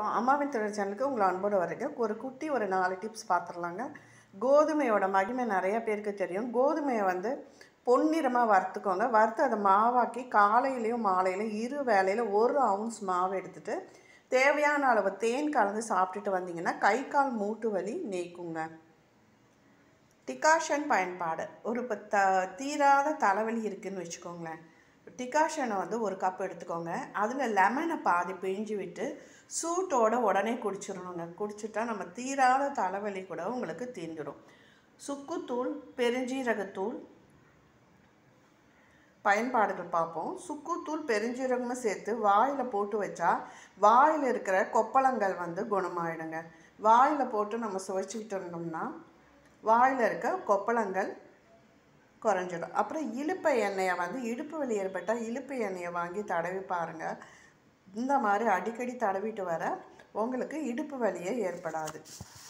வணக்கம் அம்மாவின் தொழில் சேனலுக்கு உங்களை அன்போடு வரீங்க ஒரு குட்டி ஒரு நாலு டிப்ஸ் பார்த்துடலாங்க கோதுமையோட மகிமை நிறைய பேருக்கு தெரியும் கோதுமையை வந்து பொன்னிறமாக வறுத்துக்கோங்க வறுத்து அதை மாவாக்கி காலையிலையும் மாலையிலையும் இரு வேளையில் ஒரு அவுன்ஸ் மாவு எடுத்துட்டு தேவையான அளவு தேன் கலந்து சாப்பிட்டுட்டு வந்தீங்கன்னா கை கால் மூட்டு வலி நீக்குங்க டிகாஷன் பயன்பாடு ஒரு இப்போ த தீராத தலைவலி இருக்குன்னு வச்சுக்கோங்களேன் டிகாஷனை வந்து ஒரு கப் எடுத்துக்கோங்க அதில் லெமனை பாதி பிழிஞ்சு விட்டு சூட்டோட உடனே குடிச்சிடணுங்க குடிச்சிட்டா நம்ம தீராத தலைவலி கூட உங்களுக்கு தீர்ந்துடும் சுக்குத்தூள் பெருஞ்சீரகத்தூள் பயன்பாடுகள் பார்ப்போம் சுக்குத்தூள் பெருஞ்சீரகமும் சேர்த்து வாயில் போட்டு வச்சா வாயில் இருக்கிற கொப்பளங்கள் வந்து குணமாயிடுங்க வாயில் போட்டு நம்ம சுவைச்சிக்கிட்டு இருந்தோம்னா வாயில் இருக்க கொப்பளங்கள் குறைஞ்சிடும் அப்புறம் இழுப்பை எண்ணெயை வந்து இடுப்பு வலி ஏற்பட்டால் இழுப்பு எண்ணெயை வாங்கி தடவி பாருங்கள் இந்த மாதிரி அடிக்கடி தடவிட்டு வர உங்களுக்கு இடுப்பு வலியே ஏற்படாது